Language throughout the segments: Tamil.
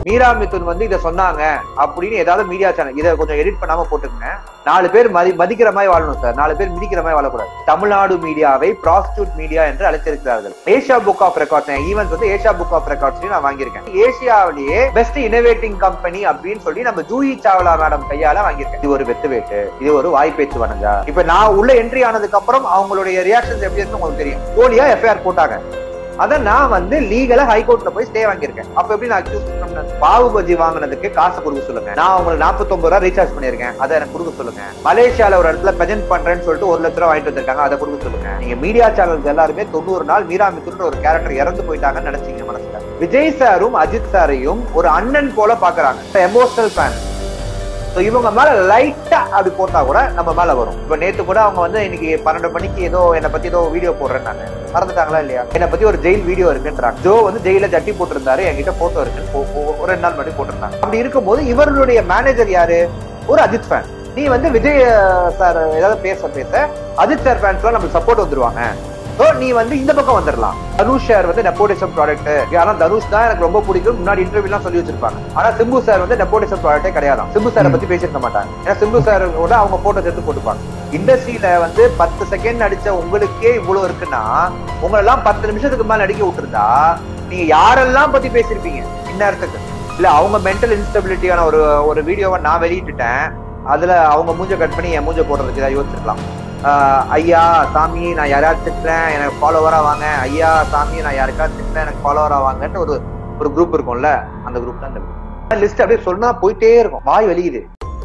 மீரா மிதுன் வந்து இதை சொன்னாங்க அப்படின்னு ஏதாவது மீடியா சேனல் இதை கொஞ்சம் எடிட் பண்ணாம போட்டுக்கங்க நாலு பேர் மதி மதிக்கிற மாதிரி வாழணும் சார் நாலு பேர் மிதிக்கிற மாதிரி வாழக்கூடாது தமிழ்நாடு மீடியாவை ப்ராஸ்டியூட் மீடியா என்று அழைத்திருக்கிறார்கள் Asia book of records event வந்து ஏஷியா புக் ஆஃப் ரெக்கார்ட்ஸ் நான் வாங்கியிருக்கேன் ஏசியாவிலேயே பெஸ்ட் இனோவேட்டிங் கம்பெனி அப்படின்னு சொல்லி நம்ம ஜூஹி சாவ்லா மேடம் கையால வாங்கியிருக்கேன் இது ஒரு வெத்து வேட்டு இது ஒரு வாய்ப்பேச்சு வணங்கா இப்ப நான் உள்ள என்ட்ரி ஆனதுக்கு அப்புறம் அவங்களுடைய ரியாக்ஷன்ஸ் எப்படி இருக்குன்னு உங்களுக்கு தெரியும் போலியா எஃப்ஐஆர் போட்டாங்க அத நான் வந்து லீகலா ஹைகோர்ட்ல போய் ஸ்டே வாங்கியிருக்கேன் அப்ப எப்படி நான் அக்யூஸ் பண்ண பாவுபஜி வாங்கினதுக்கு காசு கொடுக்க சொல்லுங்க நான் உங்களுக்கு 49 ரூபா ரீசார்ஜ் பண்ணிருக்கேன் அதை எனக்கு கொடுக்க சொல்லுங்க மலேசியால ஒரு இடத்துல பிரசன்ட் பண்றேன்னு சொல்லிட்டு ஒரு லட்ச ரூபா வாங்கிட்டு வந்திருக்காங்க அதை கொடுக்க சொல்லுங்க நீங்க மீடியா சேனல்ஸ் எல்லாருமே தொண்ணூறு நாள் மீரா மித்துன்ற ஒரு கேரக்டர் இறந்து போயிட்டாங்கன்னு நினைச்சீங்க மனசுல விஜய் சாரும் அஜித் சாரையும் ஒரு அண்ணன் போல பாக்குறாங்க எமோஷனல் ஃபேன் So இவங்க மேல லைட்டா அப்படி போட்டா கூட நம்ம மேல வரும் இப்ப நேத்து கூட அவங்க வந்து இன்னைக்கு பன்னெண்டு மணிக்கு ஏதோ என்னை பத்தி ஏதோ வீடியோ போடுறேன் நானு மறந்துட்டாங்களா இல்லையா என்னை பத்தி ஒரு ஜெயில் வீடியோ இருக்குன்றாங்க ஜோ வந்து ஜெயில ஜட்டி போட்டிருந்தாரு என்கிட்ட போட்டோ இருக்குன்னு போ- போ- ஒரு ரெண்டு நாள் முன்னாடி போட்டிருந்தாங்க அப்படி இருக்கும்போது இவர்களுடைய மேனேஜர் யாரு ஒரு அஜித் ஃபேன் நீ வந்து விஜய் சார் ஏதாவது பேச பேச அஜித் சார் ஃபேன்ஸ்லாம் நம்மளுக்கு சப்போர்ட் வந்துருவாங்க So, நீ வந்து இந்த பக்கம் வந்துடலாம் தனுஷ் சார் வந்து நெப்போட்டிசம் ப்ராடக்ட் ஆனா தனுஷ் தான் எனக்கு ரொம்ப பிடிக்கும் முன்னாடி இன்டர்வியூ எல்லாம் சொல்லி வச்சிருப்பாங்க ஆனா சிம்பு சார் வந்து நெப்போட்டிசம் ப்ராடக்டே கிடையாது சிம்பு சாரை பத்தி பேசியிருக்க மாட்டாங்க ஏன்னா சிம்பு சார் கூட அவங்க போட்டோ எடுத்து போட்டுப்பாங்க இண்டஸ்ட்ரியில வந்து பத்து செகண்ட் நடிச்ச உங்களுக்கே இவ்வளவு இருக்குன்னா உங்களை எல்லாம் பத்து நிமிஷத்துக்கு மேல நடிக்க விட்டுருந்தா நீங்க யாரெல்லாம் பத்தி பேசியிருப்பீங்க இந்நேரத்துக்கு இல்ல அவங்க மென்டல் இன்ஸ்டபிலிட்டியான ஒரு ஒரு வீடியோவை நான் வெளியிட்டுட்டேன் அதுல அவங்க மூஞ்ச கட் பண்ணி என் மூஞ்ச போடுறதுக்கு ஏதாவது யோசிச்சிருக்கலாம் ஆஹ் ஐயா சாமி நான் யாராவது திட்டுறேன் எனக்கு ஃபாலோவரா வாங்க ஐயா சாமி நான் யாருக்காவது திட்டுறேன் எனக்கு ஃபாலோவரா வாங்கன்ட்டு ஒரு ஒரு குரூப் இருக்கும்ல அந்த குரூப் தான் இந்த குரூப் லிஸ்ட் அப்படியே சொன்னா போயிட்டே இருக்கும் வாய் வெளியுது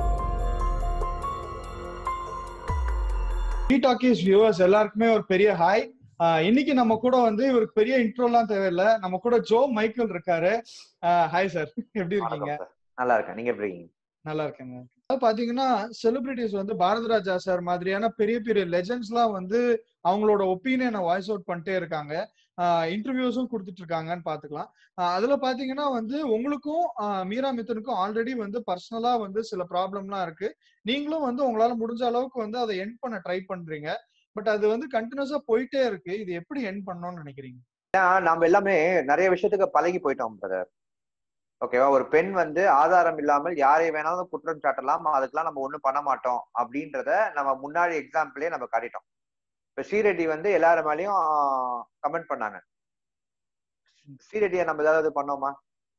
டி டாக்கிஸ் வியூவர்ஸ் எல்லாருக்குமே ஒரு பெரிய ஹாய் இன்னைக்கு நம்ம கூட வந்து இவருக்கு பெரிய இன்ட்ரோலாம் தேவையில்லை நம்ம கூட ஜோ மைக்கேல் இருக்காரு ஹாய் சார் எப்படி இருக்கீங்க வணக்கம் sir. நல்லா இருக்கேன் நீங்க எப்படி இருக்கீங்க நல்லா இருக்கேங்க அதாவது பாத்தீங்கன்னா செலிபிரிட்டிஸ் வந்து பாரத ராஜா சார் மாதிரியான பெரிய பெரிய லெஜெண்ட்ஸ்லாம் வந்து அவங்களோட ஒப்பீனியனை வாய்ஸ் அவுட் பண்ணிட்டே இருக்காங்க இன்டர்வியூஸும் கொடுத்துட்டு இருக்காங்கன்னு பாத்துக்கலாம் ஆஹ் அதுல பாத்தீங்கன்னா வந்து உங்களுக்கும் ஆஹ் மீரா மித்தனுக்கும் ஆல்ரெடி வந்து பர்சனலா வந்து சில ப்ராப்ளம்லாம் இருக்கு நீங்களும் வந்து உங்களால முடிஞ்ச அளவுக்கு வந்து அதை எண்ட் பண்ண ட்ரை பண்றீங்க பட் அது வந்து கண்டினியூஸா போயிட்டே இருக்கு இது எப்படி எண்ட் பண்ணணும்னு நினைக்கிறீங்க ஏன்னா நாம எல்லாமே நிறைய விஷயத்துக்கு பழகி போயிட்டோம் பிரதர் ஓகேவா ஒரு பெண் வந்து ஆதாரம் இல்லாமல் யாரை வேணாலும் குற்றம் சாட்டலாம் அதுக்கெல்லாம் நம்ம ஒண்ணும் பண்ண மாட்டோம் அப்படின்றத நம்ம முன்னாடி எக்ஸாம்பிளே நம்ம காட்டிட்டோம் இப்ப ஸ்ரீரெட்டி வந்து எல்லாரு மேலயும் கமெண்ட் பண்ணாங்க ஸ்ரீரெட்டியை நம்ம ஏதாவது பண்ணோமா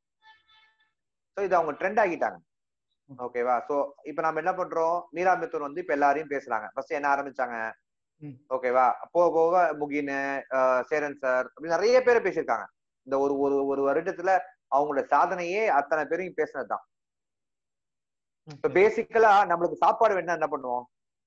சோ இது அவங்க ட்ரெண்ட் ஆகிட்டாங்க ஓகேவா சோ இப்ப நம்ம என்ன பண்றோம் மீரா மித்துன் வந்து இப்ப எல்லாரையும் பேசுறாங்க ஃபர்ஸ்ட் என்ன ஆரம்பிச்சாங்க ம். ஓகேவா போக போக முகின் ஆஹ் சேரன் சார் அப்படி நிறைய பேர் பேசியிருக்காங்க இந்த ஒரு ஒரு ஒரு வருடத்துல அவங்களோட சாதனையே அத்தனை பேரையும் பேசினதுதான் இப்ப பேசிக்கலா நம்மளுக்கு சாப்பாடு வேணா என்ன பண்ணுவோம்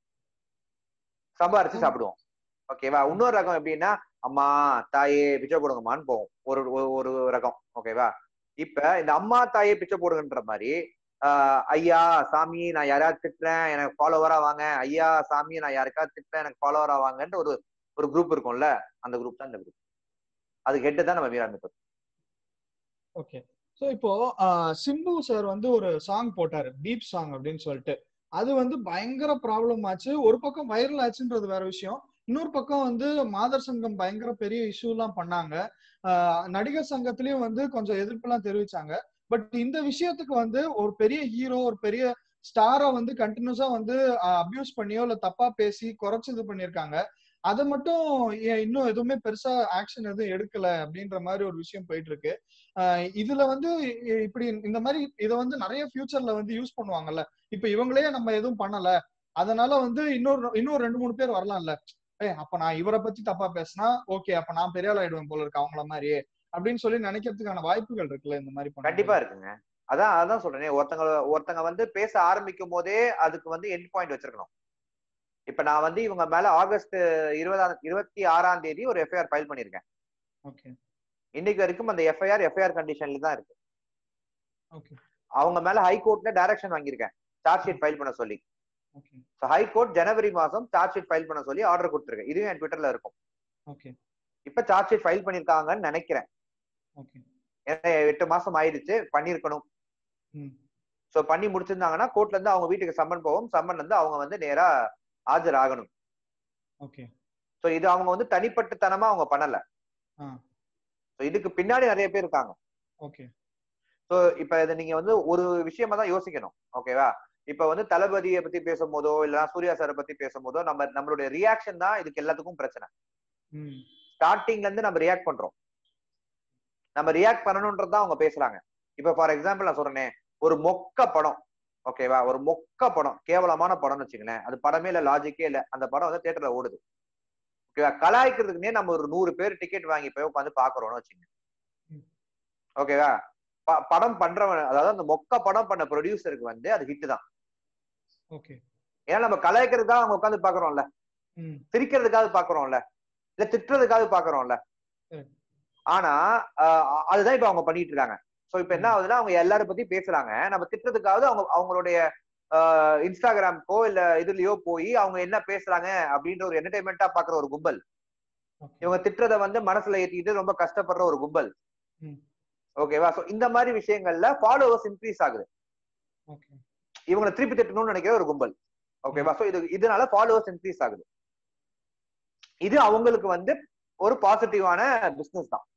சம்பாரிச்சு சாப்பிடுவோம் ஓகேவா இன்னொரு ரகம் எப்படின்னா அம்மா தாயே பிச்சை போடுங்கம்மான்னு போவோம் ஒரு ஒரு- ஒரு ரகம் ஓகேவா இப்ப இந்த அம்மா தாயே பிச்சை போடுங்கன்ற மாதிரி ஆஹ் ஐயா சாமி நான் யாரையாவது திட்டுறேன் எனக்கு ஃபாலோவரா வாங்க ஐயா சாமி நான் யாருக்காவது திட்டுறேன் எனக்கு ஃபாலோவரா வாங்கன்ட்டு ஒரு ஒரு குரூப் இருக்கும்ல அந்த குரூப் தான் இந்த குரூப் அதுக்கு ஹெட்டு தான் நம்ம வீராமித்தர் ஓகே ஸோ இப்போ ஆஹ், சிம்பு சார் வந்து ஒரு சாங் போட்டாரு பீப் சாங் அப்படின்னு சொல்லிட்டு அது வந்து பயங்கர ப்ராப்ளம் ஆச்சு ஒரு பக்கம் வைரல் ஆச்சுன்றது வேற விஷயம் இன்னொரு பக்கம் வந்து மாதர் சங்கம் பயங்கர பெரிய இஷ்யூலாம் பண்ணாங்க ஆஹ், நடிகர் சங்கத்திலயும் வந்து கொஞ்சம் எதிர்ப்புலாம் தெரிவிச்சாங்க பட் இந்த விஷயத்துக்கு வந்து ஒரு பெரிய ஹீரோ ஒரு பெரிய ஸ்டாரை வந்து கண்டினியூஸா வந்து அபியூஸ் பண்ணியோ இல்ல தப்பா பேசி குறைச்சு இது பண்ணியிருக்காங்க அதை மட்டும் ஏன் இன்னும் எதுவுமே பெருசா ஆக்ஷன் எதுவும் எடுக்கல அப்படின்ற மாதிரி ஒரு விஷயம் போயிட்டு இருக்கு ஆஹ் இதுல வந்து இ- இப்படி இந்த மாதிரி இதை வந்து நிறைய ஃபியூச்சர்ல வந்து யூஸ் பண்ணுவாங்கல்ல இப்ப இவங்களே நம்ம எதுவும் பண்ணல அதனால வந்து இன்னொரு இன்னொரு ரெண்டு மூணு பேர் வரலாம்ல ஏ அப்ப நான் இவரை பத்தி தப்பா பேசினா ஓகே அப்ப நான் பெரிய ஆள் ஆயிடுவேன் போல இருக்கு அவங்கள மாதிரியே அப்படின்னு சொல்லி நினைக்கிறதுக்கான வாய்ப்புகள் இருக்குல்ல இந்த மாதிரி பண்ணும்போது. கண்டிப்பா இருக்குங்க அதான் அதான் சொல்றேனே ஒருத்தங்க ஒருத்தங்க வந்து பேச ஆரம்பிக்கும் போதே அதுக்கு வந்து எண்ட் பாயிண்ட் வச்சிருக்கணும் இப்ப நான் வந்து இவங்க மேல ஆகஸ்ட் இருபதாம் இருபத்தி ஆறாம் தேதி ஒரு எஃப்ஐஆர் ஃபைல் பண்ணிருக்கேன் ஓகே இன்னைக்கு வரைக்கும் அந்த எஃப்ஐஆர் எஃப்ஐஆர் கண்டிஷன்ல தான் இருக்கு ஓகே அவங்க மேல ஹைகோர்ட்ல டைரக்ஷன் வாங்கியிருக்கேன் சார்ஜ் ஷீட் ஃபைல் பண்ண சொல்லி ஓகே ஹைகோர்ட் ஜனவரி மாசம் சார்ஜ் ஷீட் ஃபைல் பண்ண சொல்லி ஆர்டர் கொடுத்துருக்கேன் இதுவும் என் ட்விட்டர்ல இருக்கும் ஓகே இப்ப சார்ஜ் ஷீட் ஃபைல் பண்ணிருக்காங்கன்னு நினைக்கிறேன் ஓகே ஏன்னா எட்டு மாசம் ஆயிடுச்சு பண்ணிருக்கணும் ம் சோ பண்ணி முடிச்சிருந்தாங்கன்னா கோர்ட்ல இருந்து அவங்க வீட்டுக்கு சம்மன் போவோம் சம்மன் வந்து அவங்க வந்து நேரா ஆஜர் ஆகணும் ஓகே சோ இது அவங்க வந்து தனிப்பட்டுத்தனமா அவங்க பண்ணல ஆ சோ இதுக்கு பின்னாடி நிறைய பேர் இருக்காங்க ஓகே சோ இப்ப இதை நீங்க வந்து ஒரு விஷயமா தான் யோசிக்கணும் ஓகேவா இப்ப வந்து தளபதியை பத்தி பேசும்போதோ இல்ல சூர்யா சாரை பத்தி பேசும்போதோ நம்ம நம்மளுடைய ரியாக்ஷன் தான் இதுக்கு எல்லாத்துக்கும் பிரச்சனை ம் ஸ்டார்டிங்ல இருந்து நம்ம ரியாக்ட் பண்றோம் நம்ம ரியாக்ட் பண்ணணும்ன்றது தான் அவங்க பேசுறாங்க இப்ப ஃபார் எக்ஸாம்பிள் நான் சொல்றேனே ஒரு மொக்க படம் ஓகேவா ஒரு மொக்க படம் கேவலமான படம்னு வச்சுக்கலேன் அது படமே இல்ல லாஜிக்கே இல்ல அந்த படம் வந்து தியேட்டர்ல ஓடுது ஓகேவா கலாய்க்கிறதுக்குனே நம்ம ஒரு நூறு பேர் டிக்கெட் வாங்கி போய் உட்காந்து பாக்குறோம்னு வச்சுங்க ம். ஓகேவா ப- படம் பண்றவன் அதாவது அந்த மொக்க படம் பண்ண ப்ரொடியூசருக்கு வந்து அது ஹிட் தான் ஓகே ஏன்னா நம்ம கலாய்க்கிறதுக்காக அவங்க உட்காந்து பாக்குறோம்ல ம் சிரிக்கிறதுக்காக பாக்குறோம்ல இல்ல திட்டுறதுக்காக பாக்குறோம்ல ம். ஆனா ஆஹ் அதுதான் இப்ப அவங்க பண்ணிட்டு இருக்காங்க சோ இப்ப என்ன ஆகுதுன்னா அவங்க எல்லாரும் பத்தி பேசுறாங்க நம்ம திட்டுறதுக்காவது அவங்க அவங்களுடைய ஆஹ் இன்ஸ்டாகிராம்க்கோ இல்ல இதுலயோ போய் அவங்க என்ன பேசுறாங்க அப்படின்ற ஒரு என்டர்டைன்மெண்டா பாக்குற ஒரு கும்பல் ஓகே இவங்க திட்டுறத வந்து மனசுல ஏத்திட்டு ரொம்ப கஷ்டப்படுற ஒரு கும்பல் ம். ஓகேவா சோ இந்த மாதிரி விஷயங்கள்ல ஃபாலோவர்ஸ் இன்க்ரீஸ் ஆகுது ஓகே இவங்களை திருப்பி திட்டணும்னு நினைக்கிற ஒரு கும்பல் ஓகேவா சோ இது இதனால ஃபாலோவர்ஸ் இன்க்ரீஸ் ஆகுது இது அவங்களுக்கு வந்து ஒரு பாசிட்டிவான பிசினஸ் தான்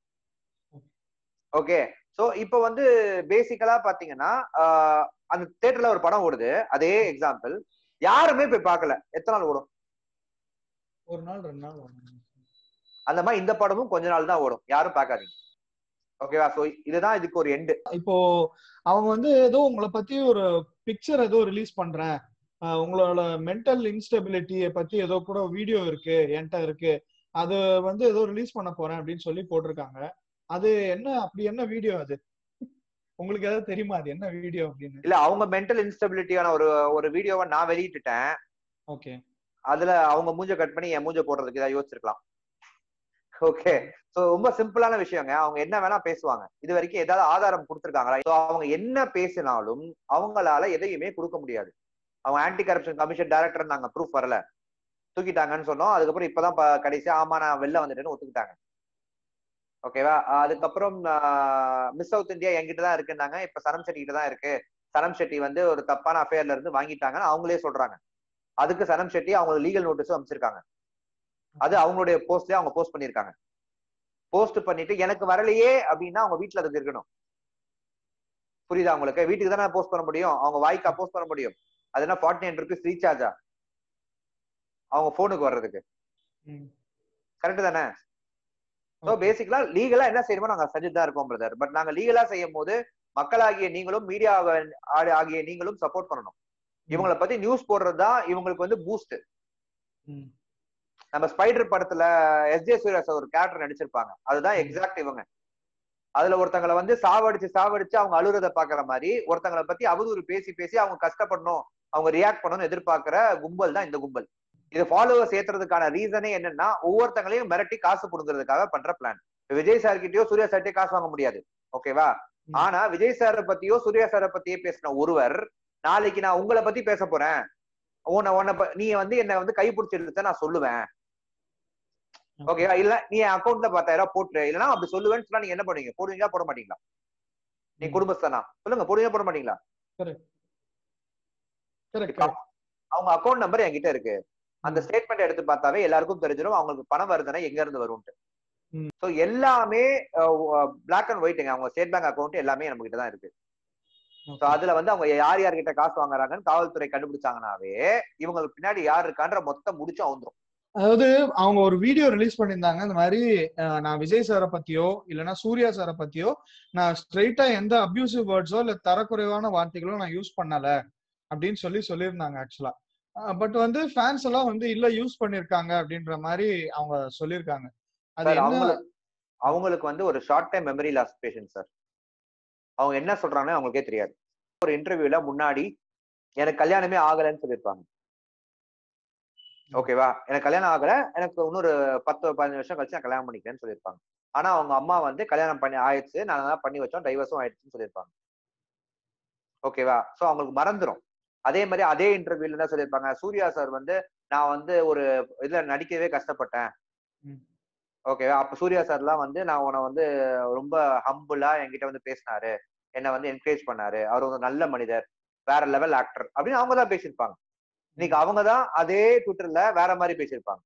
ஓகே சோ இப்போ வந்து பேசிக்கலா பாத்தீங்கன்னா ஆஹ் அந்த தியேட்டர்ல ஒரு படம் ஓடுது அதே எக்ஸாம்பிள் யாருமே போய் பார்க்கல எத்தனை நாள் ஓடும் ஒரு நாள் ரெண்டு நாள் வரும். அந்த மாதிரி இந்த படமும் கொஞ்ச நாள் தான் ஓடும் யாரும் பார்க்காதீங்க ஓகேவா சோ இதுதான் இதுக்கு ஒரு எண்டு இப்போ அவங்க வந்து ஏதோ உங்களை பத்தி ஒரு பிக்சர் ஏதோ ரிலீஸ் பண்றேன் ஆஹ் உங்களோட மென்டல் இன்ஸ்டெபிலிட்டியை பத்தி ஏதோ கூட வீடியோ இருக்கு என்கிட்ட இருக்கு அது வந்து ஏதோ ரிலீஸ் பண்ண போறேன் அப்படின்னு சொல்லி போட்டிருக்காங்க அது என்ன அப்படி என்ன வீடியோ அது உங்களுக்கு ஏதாவது தெரியுமா அது என்ன வீடியோ அப்படின்னு இல்ல அவங்க மென்டல் இன்ஸ்டபிலிட்டியான ஒரு ஒரு வீடியோவை நான் வெளியிட்டுட்டேன் ஓகே அதுல அவங்க மூஞ்ச கட் பண்ணி என் மூஞ்ச போடுறதுக்கு ஏதாவது யோசிச்சிருக்கலாம் ஓகே சோ ரொம்ப சிம்பிளான விஷயங்க அவங்க என்ன வேணா பேசுவாங்க இது வரைக்கும் ஏதாவது ஆதாரம் கொடுத்துருக்காங்களா So, அவங்க என்ன பேசினாலும் அவங்களால எதையுமே கொடுக்க முடியாது அவங்க ஆன்டி கரப்ஷன் கமிஷன் டைரக்டர் நாங்க ப்ரூஃப் வரல தூக்கிட்டாங்கன்னு சொன்னோம் அதுக்கப்புறம் இப்பதான் ப- கடைசியா ஆமா நான் வெளில வந்துட்டேன்னு ஒத்துக்கிட்டாங்க ஓகேவா அதுக்கப்புறம் மிஸ் சவுத் இந்தியா என்கிட்ட தான் இருக்குன்னாங்க இப்ப சனம் செட்டி கிட்ட தான் இருக்கு சனம் செட்டி வந்து ஒரு தப்பான அஃபேர்ல இருந்து வாங்கிட்டாங்கன்னு அவங்களே சொல்றாங்க அதுக்கு சனம் செட்டி அவங்க லீகல் நோட்டீஸும் அமைச்சிருக்காங்க அது அவங்களுடைய போஸ்ட்லயே அவங்க போஸ்ட் பண்ணிருக்காங்க போஸ்ட் பண்ணிட்டு எனக்கு வரலையே அப்படின்னா அவங்க வீட்டுல அதுக்கு இருக்கணும் புரியுதா உங்களுக்கு வீட்டுக்கு தானே போஸ்ட் பண்ண முடியும் அவங்க வாய்க்கா போஸ்ட் பண்ண முடியும் அது என்ன ஃபார்ட்டி நைன் ருபீஸ் ரீசார்ஜா அவங்க போனுக்கு வர்றதுக்கு ம். கரெக்ட் தானே ஸோ Okay. பேசிக்கலா லீகலா என்ன செய்யணுமோ நாங்க செஞ்சுட்டு தான் இருக்கோம் பிரதர் பட் நாங்க லீகலா செய்யும் போது மக்களாகிய நீங்களும் மீடியா ஆகிய நீங்களும் சப்போர்ட் பண்ணணும் இவங்களை பத்தி நியூஸ் போடுறது தான் இவங்களுக்கு வந்து பூஸ்ட் ம். நம்ம ஸ்பைடர் படத்துல எஸ் ஜே சூர்யா சார் ஒரு கேரக்டர் நடிச்சிருப்பாங்க அதுதான் ம். எக்ஸாக்ட் இவங்க அதுல ஒருத்தங்களை வந்து சாவடிச்சு சாவடிச்சு அவங்க அழுறத பாக்குற மாதிரி ஒருத்தங்களை பத்தி அவதூறு பேசி பேசி அவங்க கஷ்டப்படணும் அவங்க ரியாக்ட் பண்ணணும்னு எதிர்பார்க்கிற கும்பல் தான் இந்த கும்பல் இது ஃபாலோவர்ஸ் ஏத்துறதுக்கான ரீசனே என்னன்னா ஒவ்வொருத்தங்களையும் மிரட்டி காசு புடுங்கிறதுக்காக பண்ற பிளான் விஜய் சார் கிட்டயோ சூர்யா சார்ட்டே காசு வாங்க முடியாது ஓகேவா ம். ஆனா விஜய் சாரை பத்தியோ சூர்யா சாரை பத்தியே பேசின ஒருவர் நாளைக்கு நான் உங்களை பத்தி பேச போறேன் உன்னை உன்னை ப- நீ வந்து என்ன வந்து கைப்பிடிச்சு இழுத்த நான் சொல்லுவேன் ஓகேவா இல்ல நீ என் அக்கௌண்ட்ல பத்தாயிரம் ரூபாய் போட்டுரு இல்லைன்னா அப்படி சொல்லுவேன்னு சொன்னா நீங்க என்ன பண்ணுவீங்க போடுவீங்களா போட மாட்டீங்களா நீ ம். குடும்பஸ்தானா சொல்லுங்க போடுவீங்க போட மாட்டீங்களா Correct, இப்ப correct. அவங்க அக்கௌண்ட் நம்பர் என்கிட்ட இருக்கு அந்த ம். ஸ்டேட்மெண்ட் எடுத்து பார்த்தாவே எல்லாருக்கும் தெரிஞ்சிடும் அவங்களுக்கு பணம் வருதுன்னா எங்க இருந்து வரும்ட்டு ம். சோ எல்லாமே பிளாக் அண்ட் ஒயிட்டுங்க அவங்க ஸ்டேட் பேங்க் அக்கௌண்ட் எல்லாமே நம்ம கிட்ட தான் இருக்கு சோ Okay. அதுல வந்து அவங்க யார் யார்கிட்ட காசு வாங்குறாங்கன்னு காவல்துறை கண்டுபிடிச்சாங்கனாவே இவங்களுக்கு பின்னாடி யார் இருக்கான்ற மொத்தம் முடிச்சு வந்துரும் அதாவது அவங்க ஒரு வீடியோ ரிலீஸ் பண்ணியிருந்தாங்க இந்த மாதிரி அஹ், நான் விஜய் சாரை பத்தியோ இல்லைன்னா சூர்யா சாரை பத்தியோ நான் ஸ்ட்ரெயிட்டா எந்த அபியூசிவ் வேர்ட்ஸோ இல்ல தரக்குறைவான வார்த்தைகளோ நான் யூஸ் பண்ணல அப்படின்னு சொல்லி சொல்லியிருந்தாங்க ஆக்சுவலா பட் வந்து ஃபேன்ஸ் எல்லாம் வந்து இல்ல யூஸ் பண்ணிருக்காங்க அப்படின்ற மாதிரி அவங்க சொல்லியிருக்காங்க அது சார் என்ன அவங்களுக்கு அவங்களுக்கு வந்து ஒரு short time memory loss patient sir அவங்க என்ன சொல்றாங்கன்னு அவங்களுக்கே தெரியாது ஒரு இன்டர்வியூல முன்னாடி எனக்கு கல்யாணமே ஆகலைன்னு சொல்லியிருப்பாங்க ஓகேவா எனக்கு கல்யாணம் ஆகல எனக்கு இன்னொரு பத்து பதினஞ்சு வருஷம் கழிச்சு நான் கல்யாணம் பண்ணிக்கிறேன்னு சொல்லியிருப்பாங்க ஆனா அவங்க அம்மா வந்து கல்யாணம் பண்ணி ஆயிடுச்சு நான் தான் பண்ணி வச்சோம் டைவர்ஸும் ஆயிடுச்சுன்னு சொல்லியிருப்பாங்க ஓகேவா சோ அவங்களுக்கு மறந்துரும் அதே மாதிரி அதே இன்டர்வியூல என்ன சொல்லியிருப்பாங்க சூர்யா சார் வந்து நான் வந்து ஒரு இதுல நடிக்கவே கஷ்டப்பட்டேன் ம். ஓகேவா அப்ப சூர்யா சார்லாம் வந்து நான் உன்னை வந்து ரொம்ப ஹம்புலா என்கிட்ட வந்து பேசினாரு என்னை வந்து என்கரேஜ் பண்ணாரு அவர் ஒரு நல்ல மனிதர் வேற லெவல் ஆக்டர் அப்படின்னு அவங்க தான் பேசியிருப்பாங்க இன்னைக்கு அவங்க தான் அதே ட்விட்டர்ல வேற மாதிரி பேசியிருப்பாங்க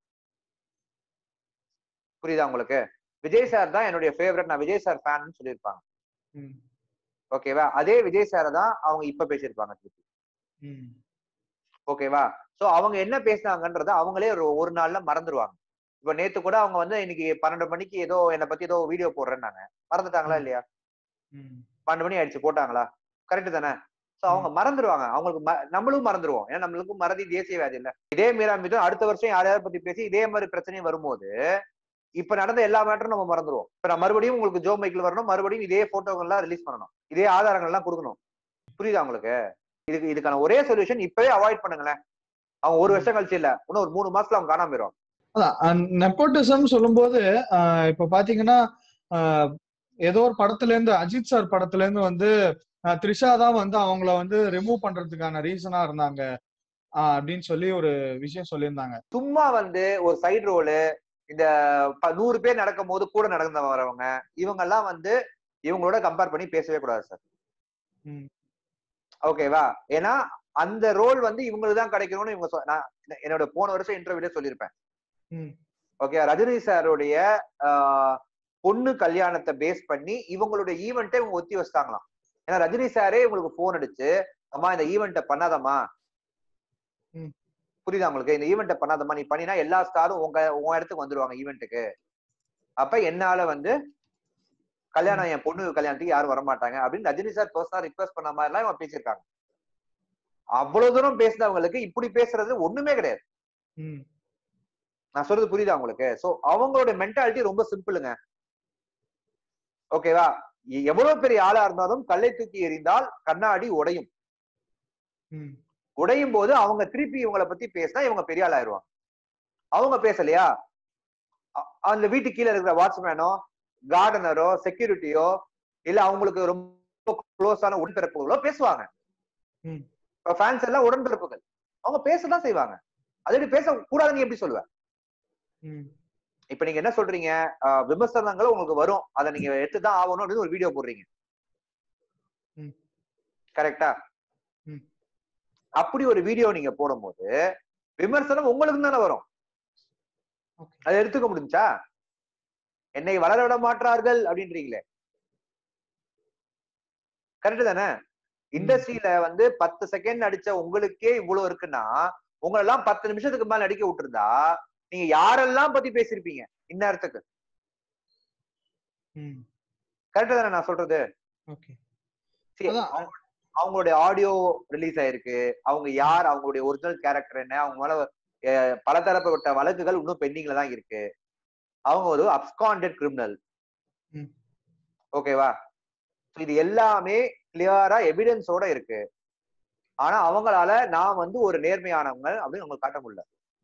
புரியுதா உங்களுக்கு விஜய் சார் தான் என்னுடைய ஃபேவரட் நான் விஜய் சார் ஃபேன் சொல்லியிருப்பாங்க ம். ஓகேவா அதே விஜய் சாரை தான் அவங்க இப்ப பேசியிருப்பாங்க திருப்பி ம் ஓகேவா சோ அவங்க என்ன பேசினாங்கன்றத அவங்களே ஒரு ஒரு நாள்ல மறந்துடுவாங்க இப்ப நேத்து கூட அவங்க வந்து இன்னைக்கு பன்னெண்டு மணிக்கு ஏதோ என்னை பத்தி ஏதோ வீடியோ போடுறேன்னாங்க மறந்துட்டாங்களா ம். இல்லையா ம் பன்னெண்டு மணி ஆயிடுச்சு போட்டாங்களா கரெக்ட் தானே சோ அவங்க மறந்துடுவாங்க அவங்களுக்கு ம- நம்மளும் மறந்துடுவோம் ஏன்னா நம்மளுக்கும் மறதி தேசிய வியாதி இல்ல இதே மீரா மீது அடுத்த வருஷம் யார் யாரை பத்தி பேசி இதே மாதிரி பிரச்சனையும் வரும்போது இப்ப நடந்த எல்லா மேட்டரும் நம்ம மறந்துடுவோம் இப்ப நான் மறுபடியும் உங்களுக்கு ஜோ மைக்கில் வரணும் மறுபடியும் இதே போட்டோகள்லாம் ரிலீஸ் பண்ணணும் இதே ஆதாரங்கள் எல்லாம் கொடுக்கணும் புரியுதா உங்களுக்கு இதுக்கு இதுக்கான ஒரே சொல்யூஷன் இப்பவே அவாய்ட் பண்ணுங்களேன் அவங்க ஒரு வருஷம் கழிச்சு இல்ல இன்னும் ஒரு மூணு மாசத்துல அவங்க காணாம போயிடும் அதான் நெப்போட்டிசம் சொல்லும்போது ஆஹ் இப்ப பாத்தீங்கன்னா ஆஹ் ஏதோ ஒரு படத்துல இருந்து அஜித் சார் படத்துல இருந்து வந்து ஆஹ் த்ரிஷா தான் வந்து அவங்கள வந்து ரிமூவ் பண்றதுக்கான ரீசனா இருந்தாங்க ஆஹ் அப்படின்னு சொல்லி ஒரு விஷயம் சொல்லியிருந்தாங்க சும்மா வந்து ஒரு சைடு ரோலு இந்த ப- நூறு பேர் நடக்கும் போது கூட நடந்து வரவங்க இவங்க எல்லாம் வந்து இவங்களோட கம்பேர் பண்ணி பேசவே கூடாது சார் ம். ஓகேவா ஏன்னா அந்த ரோல் வந்து இவங்களுக்கு தான் கிடைக்கணும்னு இவங்க சொ- நான் என்னோட போன வருஷம் இன்டர்வியூல சொல்லியிருப்பேன் ம். ஓகே ரஜினி சாருடைய ஆஹ், பொண்ணு கல்யாணத்தை பேஸ் பண்ணி இவங்களுடைய ஈவெண்ட்டை இவங்க ஒத்தி வச்சிட்டாங்களாம் ஏன்னா ரஜினி சாரே இவங்களுக்கு போன் அடிச்சு அம்மா இந்த ஈவெண்ட்டை பண்ணாதம்மா ம். புரியுதா உங்களுக்கு இந்த ஈவெண்ட்டை பண்ணாதம்மா நீ பண்ணினா எல்லா ஸ்டாரும் உங்க உங்க இடத்துக்கு வந்துருவாங்க ஈவெண்ட்டுக்கு அப்ப என்னால வந்து கல்யாணம் என் பொண்ணு கல்யாணத்துக்கு யாரும் வரமாட்டாங்க அப்படின்னு ரஜினி சார் பர்சனலா ரிக்வஸ்ட் பண்ண மாதிரி எல்லாம் இவங்க பேசியிருக்காங்க அவ்வளவு தூரம் பேசினவங்களுக்கு இப்படி பேசுறது ஒண்ணுமே கிடையாது ம். நான் சொல்றது புரியுதா உங்களுக்கு சோ அவங்களோட மென்டாலிட்டி ரொம்ப சிம்பிளுங்க ஓகேவா எ- எவ்வளவு பெரிய ஆளா இருந்தாலும் கல்லை தூக்கி எறிந்தால் கண்ணாடி உடையும் ம். உடையும் போது அவங்க திருப்பி இவங்கள பத்தி பேசினா இவங்க பெரிய ஆள் ஆயிருவாங்க அவங்க பேசலையா அ- அந்த வீட்டு கீழே இருக்கிற வாட்ச்மேனோ கார்டனரோ செக்யூரிட்டியோ இல்ல அவங்களுக்கு ரொம்ப க்ளோஸான உடன்பிறப்புகளோ பேசுவாங்க ம். இப்ப ஃபேன்ஸ் எல்லாம் உடன்பிறப்புகள் அவங்க பேசதான் செய்வாங்க அது எப்படி பேச கூடாதுன்னு எப்படி சொல்லுவ ம். இப்ப நீங்க என்ன சொல்றீங்க ஆஹ் விமர்சனங்கள் உங்களுக்கு வரும் அதை நீங்க எடுத்துதான் ஆகணும் அப்படின்னு ஒரு வீடியோ போடுறீங்க ம். கரெக்டா ம். அப்படி ஒரு வீடியோ நீங்க போடும்போது விமர்சனம் உங்களுக்கு தானே வரும் Okay. அதை எடுத்துக்க முடிஞ்சா என்னை வளர விட மாட்டார்கள் அப்படின்றீங்களே கரெக்ட் தானே இண்டஸ்ட்ரியில வந்து பத்து செகண்ட் நடிச்ச உங்களுக்கே இவ்வளவு இருக்குன்னா உங்களை எல்லாம் பத்து நிமிஷத்துக்கு மேல நடிக்க விட்டுருந்தா நீங்க யாரெல்லாம் பத்தி பேசியிருப்பீங்க இந்நேரத்துக்கு ம். கரெக்ட் தானே நான் சொல்றது ஓகே See, அதான். அவங்க- அவங்களுடைய ஆடியோ ரிலீஸ் ஆயிருக்கு அவங்க யார் அவங்களுடைய ஒரிஜினல் கேரக்டர் என்ன அவங்க மேல அஹ், பலதரப்பட்ட வழக்குகள் இன்னும் பெண்டிங்ல தான் இருக்கு அவங்க ஒரு அப்ஸ்காண்டட் கிரிமினல் ம். ஓகேவா இது எல்லாமே கிளியரா எவிடன்ஸோட இருக்கு ஆனா அவங்களால நான் வந்து ஒரு நேர்மையானவங்க அப்படின்னு உங்களுக்கு காட்ட முடியல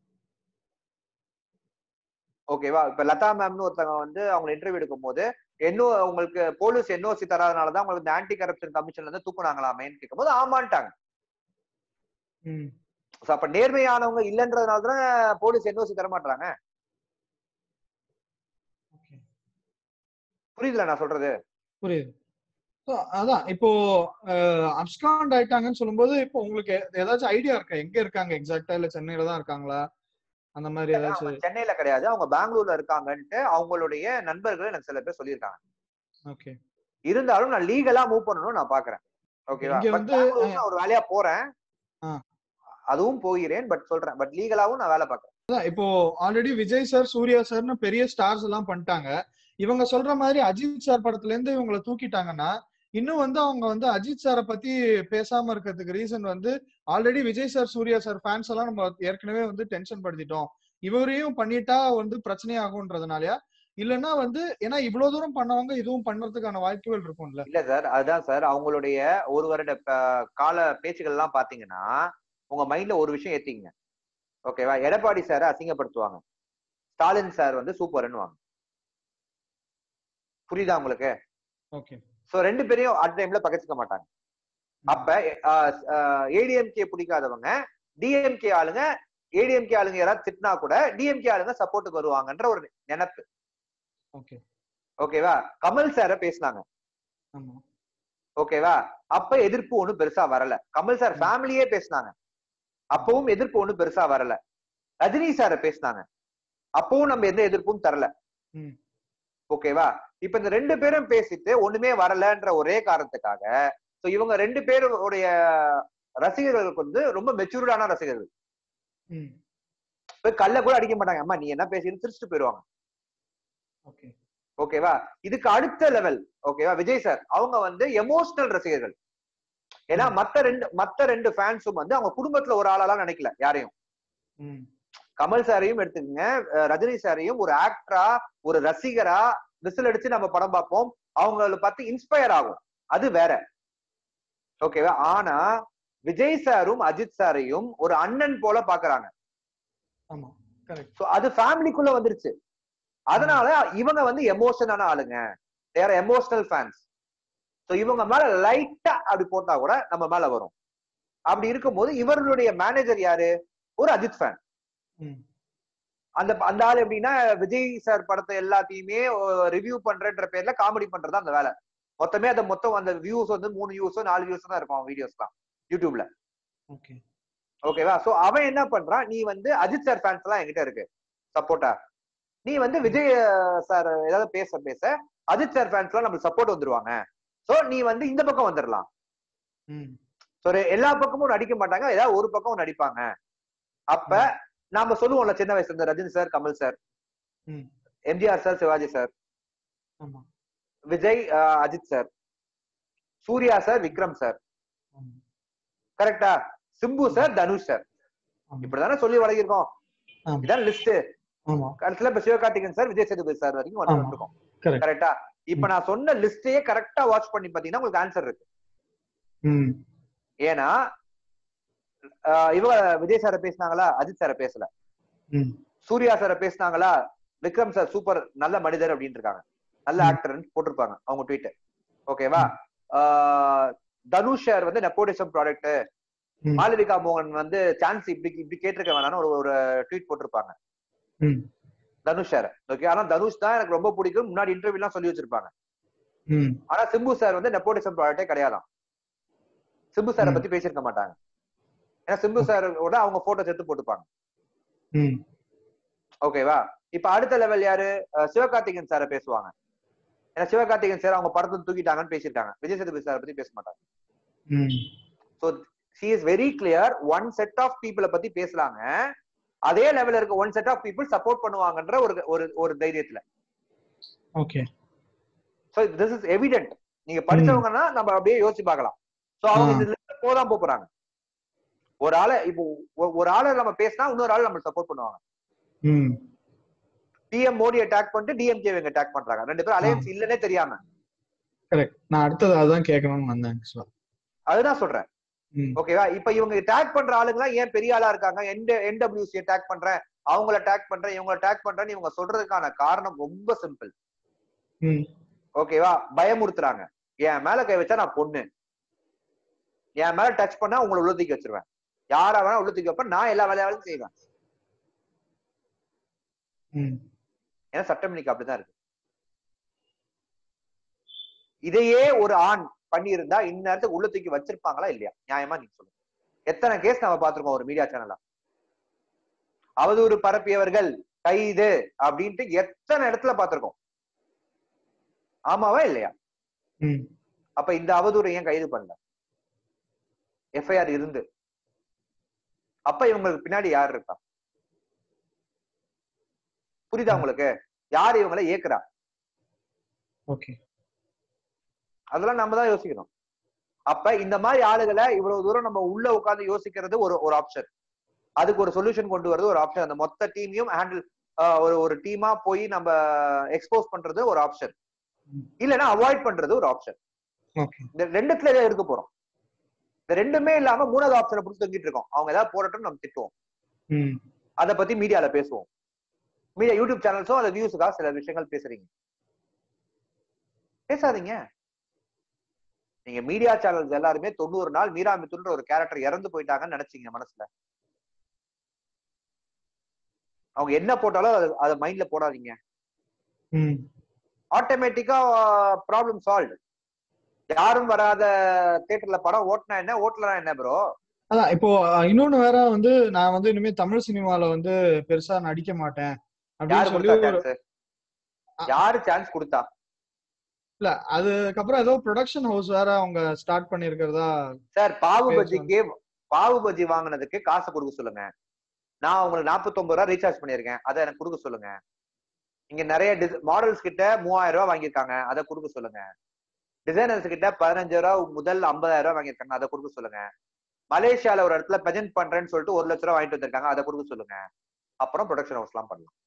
ஓகேவா இப்ப லதா மேம்னு ஒருத்தவங்க வந்து அவங்க இன்டர்வியூ எடுக்கும் போது என்னோ உங்களுக்கு போலீஸ் என்ஓசி தராதனாலதான் உங்களுக்கு இந்த ஆன்டி கரப்ஷன் கமிஷன்ல இருந்து தூக்குனாங்களாமேன்னு கேட்கும்போது ஆமான்ட்டாங்க ம். So, அப்ப நேர்மையானவங்க இல்லைன்றதுனால தானே போலீஸ் என்ஓசி தர மாட்டாங்க ஓகே புரியுதுல நான் சொல்றது புரியுது So, அதான் இப்போ அப்ஸ்காண்ட் ஆயிட்டாங்கன்னு சொல்லும்போது இப்போ உங்களுக்கு எ- ஏதாச்சும் ஐடியா இருக்கா எங்க இருக்காங்க எக்ஸாக்டா இல்ல சென்னையில தான் இருக்காங்களா அந்த மாதிரி அவங்க ஏதாச்சும் சென்னையில கிடையாது அவங்க பெங்களூர்ல இருக்காங்கன்ட்டு அவங்களுடைய நண்பர்கள் எனக்கு சில பேர் சொல்லியிருக்காங்க ஓகே இருந்தாலும் நான் லீகலா மூவ் பண்ணணும்னு நான் பாக்குறேன் ஓகேவா இங்க But வந்து, பெங்களூருக்கு நான் ஒரு வேலையா போறேன் ஆ. அதுவும் போகிறேன் பட் சொல்றேன் பட் லீகலாவும் நான் வேலை பார்க்கறேன் அதான் இப்போ ஆல்ரெடி விஜய் சார் சூர்யா சார்னு பெரிய ஸ்டார்ஸ் எல்லாம் பண்ணிட்டாங்க இவங்க சொல்ற மாதிரி அஜித் சார் படத்துல இருந்து இவங்களை தூக்கிட்டாங்கன்னா இன்னும் வந்து அவங்க வந்து அஜித் சாரை பத்தி பேசாம இருக்கிறதுக்கு ரீசன் வந்து already Vijay sir Surya sir fans எல்லாம் நம்ம ஏற்கனவே வந்து டென்ஷன் படுத்திட்டோம் இவரையும் பண்ணிட்டா வந்து பிரச்சனையாகும்ன்றதுனாலயா இல்லைன்னா வந்து ஏன்னா இவ்வளவு தூரம் பண்ணவங்க இதுவும் பண்றதுக்கான வாய்ப்புகள் இருக்கும்ல இல்ல சார் அதுதான் சார் அவங்களுடைய ஒரு வருட ப- கால பேச்சுகள் எல்லாம் பாத்தீங்கன்னா உங்க மைண்ட்ல ஒரு விஷயம் ஏத்திங்க ஓகேவா எடப்பாடி சார் அசிங்கப்படுத்துவாங்க ஸ்டாலின் சார் வந்து சூப்பர்னுவாங்க புரியுதா உங்களுக்கு ஓகே சோ ரெண்டு பேரையும் அட் டைம்ல பகச்சிக்க மாட்டாங்க அப்ப ஏடிஎம்கே பிடிக்காதவங்க டிஎம்கே ஆளுங்க ஏடிஎம்கே ஆளுங்க யாராவது திட்டினா கூட டிஎம்கே ஆளுங்க சப்போர்ட்டுக்கு வருவாங்கன்ற ஒரு நினைப்பு ஓகே ஓகேவா கமல் சார பேசினாங்க ஆமா ஓகேவா அப்ப எதிர்ப்பு ஒண்ணும் பெருசா வரல கமல் சார் ம். ஃபேமிலியே பேசினாங்க அப்பவும் எதிர்ப்பு ஒண்ணும் பெருசா வரல ரஜினி சார பேசினாங்க அப்பவும் நம்ம எந்த எதிர்ப்பும் தரல ம். ஓகேவா இப்ப இந்த ரெண்டு பேரும் பேசிட்டு ஒண்ணுமே வரலன்ற ஒரே காரணத்துக்காக சோ இவங்க ரெண்டு பேருடைய ரசிகர்களுக்கு வந்து ரொம்ப மெச்சூர்டான ரசிகர்கள் ம் போய் கல்ல கூட அடிக்க மாட்டாங்க அம்மா நீ என்ன பேசிட்டு சிரிச்சுட்டு போயிடுவாங்க ஓகே ஓகேவா இதுக்கு அடுத்த லெவல் ஓகேவா விஜய் சார் அவங்க வந்து எமோஷனல் ரசிகர்கள் ஏன்னா மத்த ரெண்டு மத்த ரெண்டு ஃபேன்ஸும் வந்து அவங்க குடும்பத்துல ஒரு ஆளாலாம் நினைக்கல யாரையும் ம் கமல் சாரையும் எடுத்துக்கங்க அஹ் ரஜினி சாரையும் ஒரு ஆக்டரா ஒரு ரசிகரா விசில் அடிச்சு நம்ம படம் பார்ப்போம் அவங்கள பார்த்து இன்ஸ்பயர் ஆகும் அது வேற ஓகேவா ஆனா விஜய் சாரும் அஜித் சாரையும் ஒரு அண்ணன் போல பாக்குறாங்க ஆமா கரெக்ட் சோ அது ஃபேமிலிக்குள்ள வந்துருச்சு அதனால இவங்க வந்து எமோஷனான ஆளுங்க தேர் எமோஷனல் ஃபேன்ஸ் சோ இவங்க மேல லைட்டா அப்படி போட்டா கூட நம்ம மேல வரும் அப்படி இருக்கும்போது இவர்களுடைய மேனேஜர் யாரு ஒரு அஜித் ஃபேன் ம் அந்த அந்த ஆள் எப்படின்னா விஜய் சார் படத்தை எல்லாத்தையுமே ரிவ்யூ பண்றன்ற பேர்ல காமெடி பண்றதா அந்த வேலை மொத்தமே அந்த மொத்தம் அந்த வியூஸ் வந்து மூணு வியூஸோ நாலு வியூஸ் தான் இருக்கும் அவன் வீடியோஸ்லாம் யூடியூப்ல ஓகே ஓகேவா சோ அவன் என்ன பண்றான் நீ வந்து அஜித் சார் ஃபேன்ஸ் எல்லாம் என்கிட்ட இருக்கு சப்போர்ட்டா நீ வந்து விஜய் சார் ஏதாவது பேச பேச அஜித் சார் ஃபேன்ஸ் எல்லாம் நம்மளுக்கு சப்போர்ட் வந்துருவாங்க சோ நீ வந்து இந்த பக்கம் வந்துடலாம் ம் சோ எல்லா பக்கமும் நடிக்க மாட்டாங்க ஏதாவது ஒரு பக்கம் நடிப்பாங்க அப்ப நாம சொல்லுவோம்ல சின்ன வயசுல இருந்து ரஜினி சார் கமல் சார் ம் எம்ஜிஆர் சார் சிவாஜி சார் ஆமா விஜய் அஹ், Ajith sir Surya sir Vikram sir ஆமா கரெக்டா சிம்பு சார் தனுஷ் சார் ஆமா இப்படிதானே சொல்லி வழங்கியிருக்கோம் ஆமா. இதான் லிஸ்ட் ஆமா கடைசியில இப்ப சிவகார்த்திகேயன் சார் விஜய் சேதுபதி சார் வரைக்கும் ஆமா. வந்துட்டு இருக்கோம் Correct. கரெக்டா இப்ப நான் சொன்ன லிஸ்டையே கரெக்டா வாட்ச் பண்ணி பாத்தீங்கன்னா உங்களுக்கு ஆன்சர் இருக்கு ம் ஏன்னா அஹ், இவங்க விஜய் சார பேசினாங்களா அஜித் சார பேசல ம் சூர்யா சார பேசினாங்களா விக்ரம் சார் சூப்பர் நல்ல மனிதர் அப்படின்னு இருக்காங்க நல்ல ம். ஆக்டர்னு போட்டிருப்பாங்க அவங்க ட்வீட் ஓகேவா ஆஹ், தனுஷ் சார் வந்து நெப்போடிசம் ப்ராடக்ட் ம். மாளவிகா மோகன் வந்து சான்ஸ் இப்படி இப்படி கேட்டிருக்க வேணாம்னு ஒரு ஒரு ட்வீட் போட்டிருப்பாங்க ம் தனுஷ் சார் ஓகே ஆனா தனுஷ் தான் எனக்கு ரொம்ப பிடிக்கும் முன்னாடி இன்டர்வியூ எல்லாம் சொல்லி வச்சிருப்பாங்க ம் ஆனா சிம்பு சார் வந்து நெப்போடிசம் ப்ராடக்டே கிடையாதாம் சிம்பு சாரை ம். பத்தி பேசியிருக்க மாட்டாங்க ஏன்னா சிம்பு சாரோட அவங்க போட்டோ எடுத்து போட்டுப்பாங்க ம் ஓகேவா இப்ப அடுத்த லெவல் யாரு அஹ் சிவகார்த்திகேயன் சாரை பேசுவாங்க ஏன்னா சிவகார்த்திகேயன் சார் அவங்க படத்தை தூக்கிட்டாங்கன்னு பேசியிருக்காங்க விஜய் சேதுபதி சாரை பத்தி பேச மாட்டாங்க ம் so she is very clear one set of பீப்புளை பத்தி பேசுறாங்க அதே லெவல்ல இருக்க one set of people support பண்ணுவாங்கன்ற ஒரு ஒரு ஒரு தைரியத்துல okay so this is evident நீங்க படிச்சவங்கன்னா நம்ம அப்படியே யோசிச்சு பார்க்கலாம் சோ அவங்க ஆ. இதுல போதான் போறாங்க ஒரு ஆளை இப்போ ஒ- ஒரு ஆளை நம்ம பேசினா இன்னொரு ஆள் நம்ம சப்போர்ட் பண்ணுவாங்க ம் பிஎம் மோடி அட்டாக் பண்ணிட்டு டிஎம்கே இவங்க அட்டாக் பண்றாங்க ரெண்டு பேரும் அலையன்ஸ் இல்லனே தெரியாம கரெக்ட் நான் அடுத்தது அதான் கேட்கணும்னு வந்தேன் ஆக்சுவலா அதுதான் சொல்றேன் ம் ஓகேவா இப்ப இவங்க டேக் பண்ற ஆளுங்கலாம் ஏன் பெரிய ஆளா இருக்காங்க எந்த என்டபிள்யூசி டேக் பண்றேன் அவங்கள டேக் பண்றேன் இவங்கள டேக் பண்றேன்னு இவங்க சொல்றதுக்கான காரணம் ரொம்ப சிம்பிள் ம் ஓகேவா பயமுறுத்துறாங்க என் மேல கை வச்சா நான் பொண்ணு என் மேல டச் பண்ணா உங்களை உள்ள தூக்கி வச்சிருவேன் யாரா வேணா உள்ள தூக்கி வைப்பேன் நான் எல்லா வேலையாலும் செய்வேன் ம் ஏன்னா சட்டம் இன்னைக்கு அப்படிதான் இருக்கு இதையே ஒரு ஆண் பண்ணியிருந்தா இந்நேரத்துக்கு உள்ள தூக்கி வச்சிருப்பாங்களா இல்லையா நியாயமா நீங்க சொல்லுங்க எத்தனை கேஸ் நம்ம பார்த்திருக்கோம் ஒரு மீடியா சேனலா அவதூறு பரப்பியவர்கள் கைது அப்படின்ட்டு எத்தனை இடத்துல பார்த்திருக்கோம் ஆமாவா இல்லையா ம் அப்ப இந்த அவதூறை ஏன் கைது பண்ணல எஃப்ஐஆர் இருந்து அப்ப இவங்களுக்கு பின்னாடி யார் இருக்கா புரியுதா உங்களுக்கு யார் இவங்களை இயக்குறா ஓகே அதெல்லாம் நம்ம தான் யோசிக்கணும் அப்ப இந்த மாதிரி ஆளுகளை இவ்வளவு தூரம் நம்ம உள்ள உட்கார்ந்து யோசிக்கிறது ஒரு ஒரு ஆப்ஷன் அதுக்கு ஒரு சொல்யூஷன் கொண்டு வரது ஒரு ஆப்ஷன் அந்த மொத்த டீமையும் ஹேண்டில் ஒரு ஒரு டீமா போய் நம்ம எக்ஸ்போஸ் பண்றது ஒரு ஆப்ஷன் ம். இல்லைன்னா அவாய்ட் பண்றது ஒரு ஆப்ஷன் ஓகே இந்த ரெண்டுத்துல எதாவது இருக்க போறோம் இந்த ரெண்டுமே இல்லாம மூணாவது ஆப்ஷனை பிடிச்சி தொங்கிட்டு இருக்கோம் அவங்க ஏதாவது போடட்டும் நம்ம திட்டுவோம் ம் அதை பத்தி மீடியால பேசுவோம் மீடியா யூடியூப் சேனல்ஸும் அந்த வியூஸுக்காக சில விஷயங்கள் பேசுறீங்க பேசாதீங்க நீங்க மீடியா சேனல்ஸ் எல்லாருமே தொண்ணூறு நாள் மீரா மிதுன்ற ஒரு கேரக்டர் இறந்து போயிட்டாங்கன்னு நினைச்சீங்க மனசுல அவங்க என்ன போட்டாலும் அது அதை மைண்ட்ல போடாதீங்க ம் ஆட்டோமேட்டிக்கா ப்ராப்ளம் சால்வ் யாரும் வராத தியேட்டர்ல படம் ஓட்டுனா என்ன ஓட்டலனா என்ன ப்ரோ அதான் இப்போ அஹ், இன்னொன்னு வேற வந்து நான் வந்து இனிமே தமிழ் சினிமால வந்து பெருசா நடிக்க மாட்டேன் யாரு அப்படின்னு சொல்லி கொடுத்தா ஒரு சான்ஸ் யாரு சான்ஸ் கொடுத்தா இல்ல அதுக்கப்புறம் ஏதோ ப்ரொடக்ஷன் ஹவுஸ் வேற அவங்க ஸ்டார்ட் பண்ணிருக்கிறதா சார் பாவு பேர் பஜ்ஜிக்கு பாவு பஜ்ஜி வாங்குனதுக்கு காசு கொடுக்க சொல்லுங்க நான் உங்களுக்கு 49 ரூபா ரீசார்ஜ் பண்ணிருக்கேன் அதை எனக்கு கொடுக்க சொல்லுங்க இங்க நிறைய மாடல்ஸ் கிட்ட மூவாயிரம் ரூபாய் வாங்கியிருக்காங்க அதை கொடுக்க சொல்லுங்க டிசைனர்ஸ் கிட்ட பதினஞ்சாயிரம் ரூபாய் முதல் ஐம்பதாயிரம் ரூபாய் வாங்கியிருக்காங்க அதை கொடுக்க சொல்லுங்க மலேசியால ஒரு இடத்துல பிரசன்ட் பண்றேன்னு சொல்லிட்டு ஒரு லட்ச ரூபாய் வாங்கிட்டு வந்திருக்காங்க அதை கொடுக்க சொல்லுங்க அப்புறம் ப்ரொடக்ஷன் ஹவுஸ் எல்லாம் பண்ணலாம்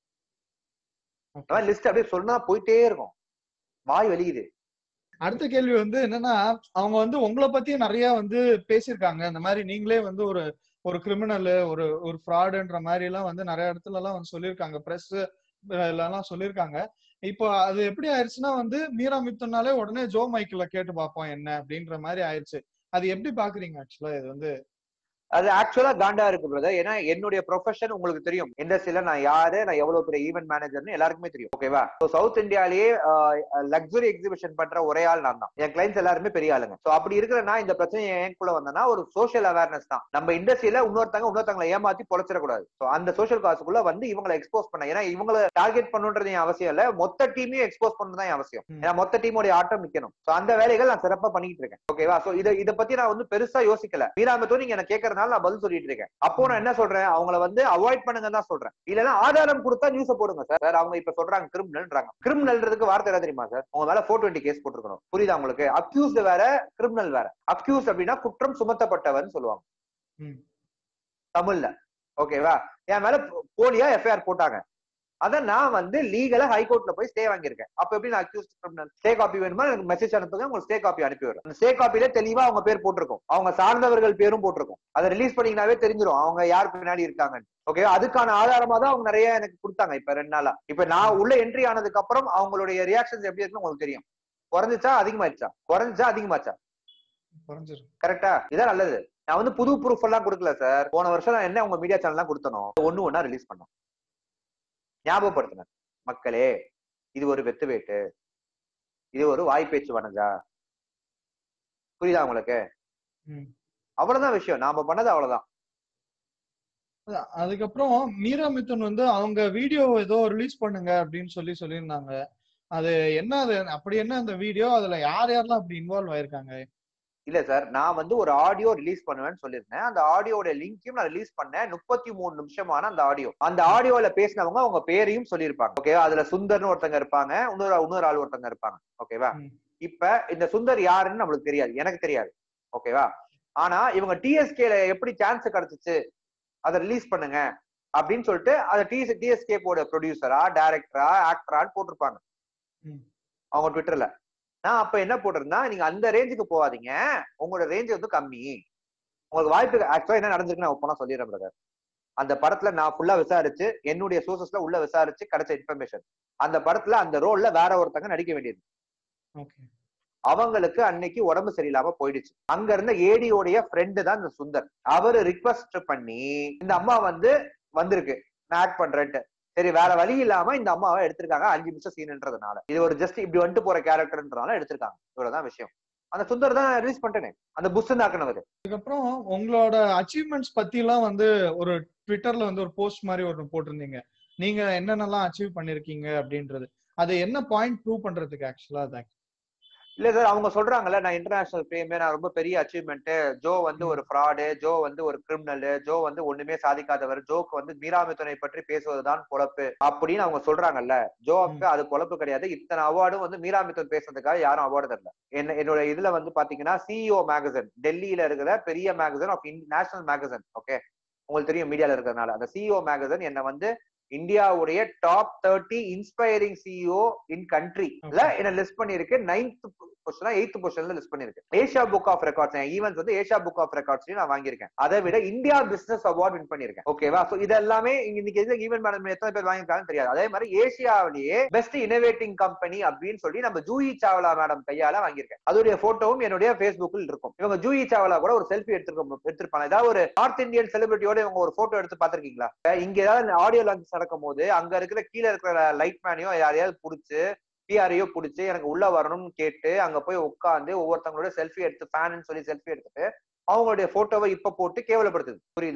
லிஸ்ட் அப்படியே சொன்னா போயிட்டே இருக்கும் வாய் வெளியுது அடுத்த கேள்வி வந்து என்னன்னா அவங்க வந்து உங்களை பத்தியும் நிறைய வந்து பேசியிருக்காங்க இந்த மாதிரி நீங்களே வந்து ஒரு ஒரு கிரிமினல் ஒரு ஒரு ஃப்ராடுன்ற மாதிரி எல்லாம் வந்து நிறைய இடத்துல எல்லாம் வந்து சொல்லியிருக்காங்க பிரஸ் எல்லாம் சொல்லியிருக்காங்க இப்போ அது எப்படி ஆயிடுச்சுன்னா வந்து மீரா மித்துனாலே உடனே ஜோ மைக்கிள் கேட்டு பார்ப்போம் என்ன அப்படின்ற மாதிரி ஆயிடுச்சு அது எப்படி பாக்குறீங்க ஆக்சுவலா இது வந்து அது ஆக்சுவலா காண்டா இருக்கு பிரதர் ஏன்னா என்னுடைய ப்ரொஃபஷன் உங்களுக்கு தெரியும் இண்டஸ்ட்ரியில நான் யாரு நான் எவ்வளவு பெரிய ஈவென்ட் மேனேஜர்னு எல்லாருக்குமே தெரியும் ஓகேவா சவுத் இந்தியாலேயே லக்ஸுரி எக்ஸிபிஷன் பண்ற ஒரே ஆள் நான் தான் என் கிளைண்ட்ஸ் எல்லாருமே பெரிய ஆளுங்க சோ அப்படி இருக்கிற நான் இந்த பிரச்சனை எனக்குள்ள வந்தேன்னா ஒரு சோஷியல் அவேர்னஸ் தான் நம்ம இண்டஸ்ட்ரியில இன்னொருத்தங்க இன்னொருத்தங்களை ஏமாத்தி பொழைச்சிடக்கூடாது சோ அந்த சோஷியல் காசுக்குள்ள வந்து இவங்களை எக்ஸ்போஸ் பண்ண ஏன்னா இவங்களை டார்கெட் பண்ணுன்றது என் அவசியம் இல்ல மொத்த டீமையும் எக்ஸ்போஸ் பண்ணது தான் என் அவசியம் ம். ஏன்னா மொத்த டீமோட ஆட்டம் நிக்கணும் சோ அந்த வேலைகள் நான் சிறப்பா பண்ணிட்டு இருக்கேன் ஓகேவா சோ இதை இதை பத்தி நான் வந்து பெருசா யோசிக்கல மீராமத்தோ நீங்க என்ன கேட்கறதுனால நான் பதில் சொல்லிட்டு இருக்கேன் அப்போ நான் என்ன சொல்றேன் அவங்கள வந்து அவாய்ட் பண்ணுங்க தான் சொல்றேன் இல்லன்னா ஆதாரம் கொடுத்தா நியூஸ போடுங்க சார் சார் அவங்க இப்ப சொல்றாங்க கிரிமினல்ன்றாங்க கிரிமினல்ன்றதுக்கு வார்த்தை என்ன தெரியுமா சார் உங்க மேல போர் டுவெண்ட்டி கேஸ் போட்டுருக்கணும் புரியுதா உங்களுக்கு அக்யூஸ்ட் வேற கிரிமினல் வேற அக்யூஸ்ட் அப்படின்னா குற்றம் சுமத்தப்பட்டவன் சொல்லுவாங்க ம். தமிழ்ல ஓகேவா என் மேல போலியா எஃப்ஐஆர் போட்டாங்க அத நான் வந்து லீகலா ஹைகோர்ட்ல போய் ஸ்டே வாங்கியிருக்கேன் அப்ப எப்படி நான் அக்யூஸ் கிரிமினல் ஸ்டே காப்பி வேணுமா எனக்கு மெசேஜ் அனுப்புங்க உங்களுக்கு ஸ்டே காப்பி அனுப்பி விடுறேன் அந்த ஸ்டே காப்பில தெளிவா அவங்க பேர் போட்டிருக்கும் அவங்க சார்ந்தவர்கள் பேரும் போட்டிருக்கும் அதை ரிலீஸ் பண்ணீங்கன்னாவே தெரிஞ்சிடும் அவங்க யார் பின்னாடி இருக்காங்கன்னு ஓகே அதுக்கான ஆதாரமா தான் அவங்க நிறைய எனக்கு கொடுத்தாங்க இப்ப ரெண்டு நாளா இப்ப நான் உள்ள என்ட்ரி ஆனதுக்கு அப்புறம் அவங்களுடைய ரியாக்ஷன்ஸ் எப்படி இருக்குன்னு உங்களுக்கு தெரியும் குறைஞ்சிச்சா அதிகமாயிடுச்சா குறைஞ்சா அதிகமாச்சா குறைஞ்சிரும் கரெக்டா இதான் நல்லது நான் வந்து புது ப்ரூஃப் எல்லாம் கொடுக்கல சார் போன வருஷம் நான் என்ன உங்க மீடியா சேனல் எல்லாம் கொடுத்தனோ ஒண்ணு ஒண்ணா ரிலீஸ் பண்ணோம் ஞாபகப்படுத்தினேன் மக்களே இது ஒரு வெத்து வேட்டு இது ஒரு வாய்ப்பேச்சு வனஜா புரியுதா உங்களுக்கு ம். அவ்வளவுதான் விஷயம் நாம பண்ணது அவ்வளவுதான் அதான், அதுக்கப்புறம் மீரா மிதுன் வந்து அவங்க வீடியோ ஏதோ ரிலீஸ் பண்ணுங்க அப்படின்னு சொல்லி சொல்லியிருந்தாங்க அது என்ன அது அப்படி என்ன அந்த வீடியோ அதுல யார் யாரெல்லாம் அப்படி இன்வால்வ் ஆயிருக்காங்க இல்ல சார் நான் வந்து ஒரு ஆடியோ ரிலீஸ் பண்ணுவேன்னு சொல்லியிருந்தேன் அந்த ஆடியோட லிங்கையும் நான் ரிலீஸ் பண்ணேன் முப்பத்தி மூணு நிமிஷமான அந்த ஆடியோ அந்த ஆடியோல பேசினவங்க அவங்க பேரையும் சொல்லியிருப்பாங்க ஓகேவா அதுல சுந்தர்னு ஒருத்தங்க இருப்பாங்க இன்னொரு இன்னொரு ஆள் ஒருத்தங்க இருப்பாங்க ஓகேவா ம். இப்ப இந்த சுந்தர் யாருன்னு நம்மளுக்கு தெரியாது எனக்கு தெரியாது ஓகேவா ஆனா இவங்க டிஎஸ்கேல எப்படி சான்ஸ் கிடைச்சிச்சு அதை ரிலீஸ் பண்ணுங்க அப்படின்னு சொல்லிட்டு அதை டிஎஸ் டிஎஸ்கே போட ப்ரொடியூசரா டைரக்டரா ஆக்டரான்னு போட்டிருப்பாங்க ம். அவங்க ட்விட்டர்ல நான் அப்ப என்ன போட்டிருந்தா நீங்க அந்த ரேஞ்சுக்கு போகாதீங்க உங்களோட ரேஞ்ச் வந்து கம்மி உங்களுக்கு வாய்ப்பு ஆக்சுவலா என்ன நடந்திருக்கு நான் போனா சொல்லிடுறேன் brother. அந்த படத்துல நான் ஃபுல்லா விசாரிச்சு என்னுடைய சோர்சஸ்ல உள்ள விசாரிச்சு கிடைச்ச இன்ஃபர்மேஷன் அந்த படத்துல அந்த ரோல்ல வேற ஒருத்தங்க நடிக்க வேண்டியது ஓகே அவங்களுக்கு அன்னைக்கு உடம்பு சரியில்லாம போயிடுச்சு அங்க இருந்த ஏடியோடைய ஃப்ரெண்டு தான் இந்த சுந்தர் அவரு ரிக்வஸ்ட் பண்ணி இந்த அம்மா வந்து வந்திருக்கு நான் ஆக்ட் பண்றேன்ட்டு சரி வேற வழி இல்லாம இந்த அம்மாவை எடுத்திருக்காங்க அஞ்சு நிமிஷம் சீன்ன்றதுனால இது ஒரு ஜஸ்ட் இப்படி வந்துட்டு போற கேரக்டர்ன்றதுனால எடுத்திருக்காங்க இவ்வளவுதான் விஷயம் அந்த சுந்தர் தான் ரிலீஸ் பண்ணிட்டேனே அந்த புஷ் ஆக்கினவர் அதுக்கப்புறம் உங்களோட அச்சீவ்மெண்ட்ஸ் பத்தி எல்லாம் வந்து ஒரு ட்விட்டர்ல வந்து ஒரு போஸ்ட் மாதிரி ஒன்று போட்டிருந்தீங்க நீங்க என்னென்னலாம் அச்சீவ் பண்ணிருக்கீங்க அப்படின்றது அது என்ன பாயிண்ட் ப்ரூவ் பண்றதுக்கு ஆக்சுவலா அது இல்ல சார் அவங்க சொல்றாங்கல்ல நான் இன்டர்நேஷனல் ஃபேம் நான் ரொம்ப பெரிய அச்சீவ்மெண்ட் ஜோ வந்து ஒரு ஃப்ராடு ஜோ வந்து ஒரு கிரிமினல் ஜோ வந்து ஒண்ணுமே சாதிக்காதவர் ஜோக்கு வந்து மீராமித்துனை பற்றி பேசுவதுதான் பொழப்பு அப்படின்னு அவங்க சொல்றாங்கல்ல ஜோக்கு அது பொழப்பு கிடையாது இத்தனை அவார்டும் வந்து மீராமித்தன் பேசுறதுக்காக யாரும் அவார்டு தரல என்ன என்னோட இதுல வந்து பாத்தீங்கன்னா சிஇஓ மேகசின் டெல்லியில இருக்கிற பெரிய magazine of national magazine okay உங்களுக்கு தெரியும் மீடியால இருக்கிறதுனால அந்த சிஇஓ மேகசின் என்ன வந்து இந்தியாவுடைய top thirty inspiring CEO in country என்ன லிஸ்ட் பண்ணிருக்கு நைன்த் பொசிஷனா எயித் பொசிஷன்ல லிஸ்ட் பண்ணிருக்கு ஏஷியா புக் ஆஃப் ரெக்கார்ட்ஸ் என் ஈவென்ட்ஸ் வந்து ஏஷியா புக் ஆஃப் ரெக்கார்ட்ஸ்லயும் நான் வாங்கியிருக்கேன் அதை விட இந்தியா பிசினஸ் அவார்ட் வின் பண்ணிருக்கேன் ஓகேவா சோ இது எல்லாமே இங்க இன்னைக்கு எதுல ஈவென்ட் மேனேஜ்மெண்ட் எத்தனை பேர் வாங்கியிருக்காங்கன்னு தெரியாது அதே மாதிரி ஏசியாவிலேயே பெஸ்ட் இனோவேட்டிங் கம்பெனி அப்படின்னு சொல்லி நம்ம ஜூயி சாவ்லா மேடம் கையால வாங்கியிருக்கேன் அதோடைய போட்டோவும் என்னுடைய ஃபேஸ்புக்கில் இருக்கும் இவங்க ஜூயி சாவ்லா கூட ஒரு செல்ஃபி எடுத்திருக்க எடுத்திருப்பாங்க ஏதாவது ஒரு நார்த் இந்தியன் செலிபிரிட்டியோட இவங்க ஒரு போட்டோ எடுத்து பாத்திருக்கீங்களா இங்க ஏதாவது ஆடியோ லான்ச் நடக்கும் போது அங்க இருக்கிற கீழே இருக்கிற லைட் மேனையோ யாரையாவது புடிச்சு பிஆரையோ புடிச்சு எனக்கு உள்ள வரணும்னு கேட்டு அங்க போய் உட்காந்து ஒவ்வொருத்தவங்களோட செல்ஃபி எடுத்து ஃபேன் சொல்லி செல்ஃபி எடுத்துட்டு அவங்களுடைய போட்டோவை இப்ப போட்டு கேவலப்படுத்துது புரியுதா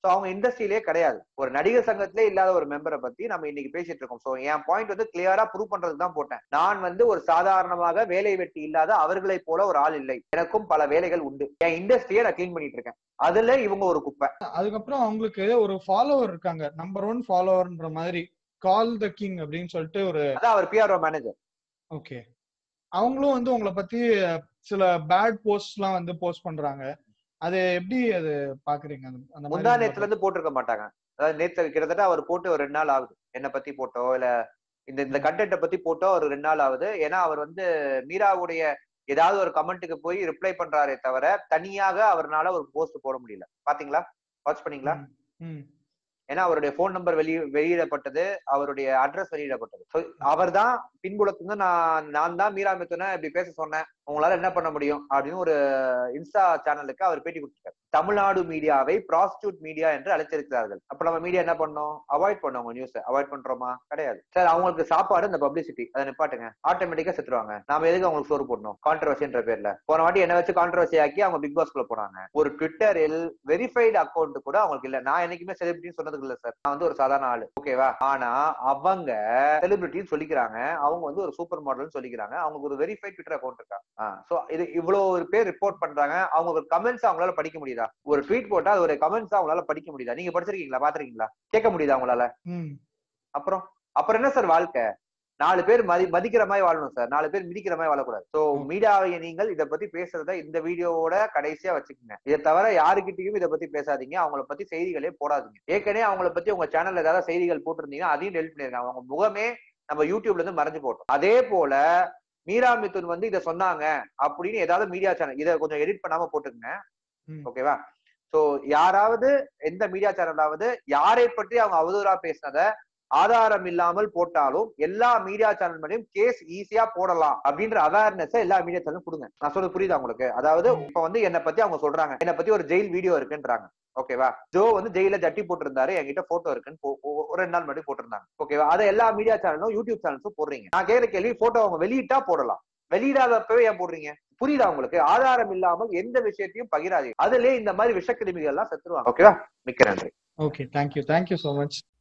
சோ அவங்க இண்டஸ்ட்ரியிலே கிடையாது ஒரு நடிகர் சங்கத்திலே இல்லாத ஒரு மெம்பரை பத்தி நம்ம இன்னைக்கு பேசிட்டு இருக்கோம் சோ என் பாயிண்ட் வந்து கிளியரா ப்ரூவ் பண்றதுக்கு தான் போட்டேன் நான் வந்து ஒரு சாதாரணமாக வேலை வெட்டி இல்லாத அவர்களை போல ஒரு ஆள் இல்லை எனக்கும் பல வேலைகள் உண்டு என் இண்டஸ்ட்ரியை நான் கிளீன் பண்ணிட்டு இருக்கேன் அதுல இவங்க ஒரு குப்பை அதுக்கப்புறம் அவங்களுக்கு ஒரு ஃபாலோவர் இருக்காங்க நம்பர் ஒன் ஃபாலோவர்ன்ற மாதிரி கால் த கிங் அப்படின்னு சொல்லிட்டு ஒரு அதான் அவர் பிஆர்ஓ மேனேஜர் ஓகே அவங்களும் வந்து உங்களை பத்தி சில பேட் போஸ்ட் எல்லாம் வந்து போஸ்ட் பண்றாங்க அது எப்படி அது பாக்குறீங்க அந்த- அந்த மாதிரி முந்தா நேத்துல இருந்து போட்டிருக்க மாட்டாங்க அதாவது நேத்து கிட்டத்தட்ட அவர் போட்டு ஒரு ரெண்டு நாள் ஆகுது என்ன பத்தி போட்டோ இல்ல இந்த இந்த கண்டென்ட்டை பத்தி போட்டோ ஒரு ரெண்டு நாள் ஆகுது ஏன்னா அவர் வந்து மீராவுடைய ஏதாவது ஒரு கமெண்ட்டுக்கு போய் ரிப்ளை பண்றாரே தவிர தனியாக அவர்னால ஒரு போஸ்ட் போட முடியல பாத்தீங்களா வாட்ச் பண்ணீங்களா ம், ம் ஏன்னா அவருடைய ஃபோன் நம்பர் வெளி வெளியிடப்பட்டது அவருடைய அட்ரஸ் வெளியிடப்பட்டது So, அவர்தான் பின்புலத்துல நான் நான் தான் மீரா மிதுனை இப்படி பேச சொன்னேன் உங்களால என்ன பண்ண முடியும் அப்படின்னு ஒரு இன்ஸ்டா சேனலுக்கு அவர் பேட்டி கொடுத்திருக்காரு தமிழ்நாடு மீடியாவை ப்ராஸ்டியூட் மீடியா என்று அழைத்திருக்கிறார்கள் அப்ப நம்ம மீடியா என்ன பண்ணோம் அவாய்ட் பண்ணோம் உங்க நியூஸ் அவாய்ட் பண்றோமா கிடையாது சார் அவங்களுக்கு சாப்பாடு இந்த பப்ளிசிட்டி அதை நிப்பாட்டுங்க ஆட்டோமேட்டிக்கா செத்துருவாங்க நாம எதுக்கு அவங்களுக்கு சோறு போடணும் கான்ட்ரவர்சின்ற பேர்ல போன வாட்டி என்ன வச்சு கான்ட்ரவர்சி ஆக்கி அவங்க பிக் பாஸ்குள்ள போனாங்க ஒரு ட்விட்டரில் வெரிஃபைடு அக்கௌண்ட் கூட அவங்களுக்கு இல்ல நான் என்னைக்குமே செலிபிரிட்டின்னு சொன்னதுக்கு இல்ல சார் நான் வந்து ஒரு சாதாரண ஆளு ஓகேவா ஆனா அவங்க செலிபிரிட்டின்னு சொல்லிக்கிறாங்க அவங்க வந்து ஒரு சூப்பர் மாடல்னு சொல்லிக்கிறாங்க அவங்களுக்கு ஒரு வெரிஃபைட் ட்விட்டர் அக்கௌண்ட் இருக்கா சோ இது இவ்வளவு ஒரு பேர் ரிப்போர்ட் பண்றாங்க அவங்க ஒரு கமெண்ட்ஸ் அவங்களால படிக்க முடியுதா ஒரு ட்வீட் போட்டா அது ஒரு கமெண்ட்ஸ் அவங்களால படிக்க முடியுதா நீங்க படிச்சிருக்கீங்களா பாத்திருக்கீங்களா கேட்க முடியுதா அவங்களால ம் அப்புறம் அப்புறம் என்ன சார் வாழ்க்கை நாலு பேர் மதி மதிக்கிற மாதிரி வாழணும் சார் நாலு பேர் மிதிக்கிற மாதிரி வாழக்கூடாது சோ மீடியாவை நீங்கள் இதை பத்தி பேசுறத இந்த வீடியோவோட கடைசியா வச்சுக்கோங்க இதை தவிர யாருக்கிட்டையும் இதை பத்தி பேசாதீங்க அவங்கள பத்தி செய்திகளே போடாதீங்க ஏற்கனவே அவங்கள பத்தி உங்க சேனல்ல ஏதாவது செய்திகள் போட்டிருந்தீங்கன்னா அதையும் டெலிட் பண்ணிருக்காங்க அவங்க முகமே நம்ம யூடியூப்ல இருந்து மறைஞ்சு போட்டோம் அதே போல மீரா மிதுன் வந்து இதை சொன்னாங்க அப்படின்னு ஏதாவது மீடியா சேனல் இதை கொஞ்சம் எடிட் பண்ணாம போட்டுக்கங்க ம். ஓகேவா சோ யாராவது எந்த மீடியா சேனலாவது யாரை பற்றி அவங்க அவதூறா பேசினத ஆதாரம் இல்லாமல் போட்டாலும் எல்லா மீடியா சேனல் மேலேயும் கேஸ் ஈஸியா போடலாம் அப்படின்ற அவேர்னஸ் எல்லா மீடியா சேனலும் கொடுங்க நான் சொல்றது புரியுதா உங்களுக்கு அதாவது இப்ப வந்து என்னை பத்தி அவங்க சொல்றாங்க என்னை பத்தி ஒரு ஜெயில் வீடியோ இருக்குன்றாங்க ஓகேவா ஜோ வந்து ஜெயில ஜட்டி போட்டிருந்தாரு என்கிட்ட போட்டோ இருக்குன்னு போ- ஒ- ஒரு ரெண்டு நாள் முன்னாடி போட்டிருந்தாங்க ஓகேவா அதை எல்லா மீடியா சேனலும் யூடியூப் சேனல்ஸும் போடுறீங்க நான் கேட்கிற கேள்வி போட்டோ அவங்க வெளியிட்டா போடலாம் வெளியிடாதப்பவே ஏன் போடுறீங்க புரியுதா உங்களுக்கு ஆதாரம் இல்லாமல் எந்த விஷயத்தையும் பகிராதீங்க அதுலயே இந்த மாதிரி விஷக்கிருமிகள் எல்லாம் செத்துருவாங்க ஓகேவா மிக்க நன்றி okay thank you thank you so much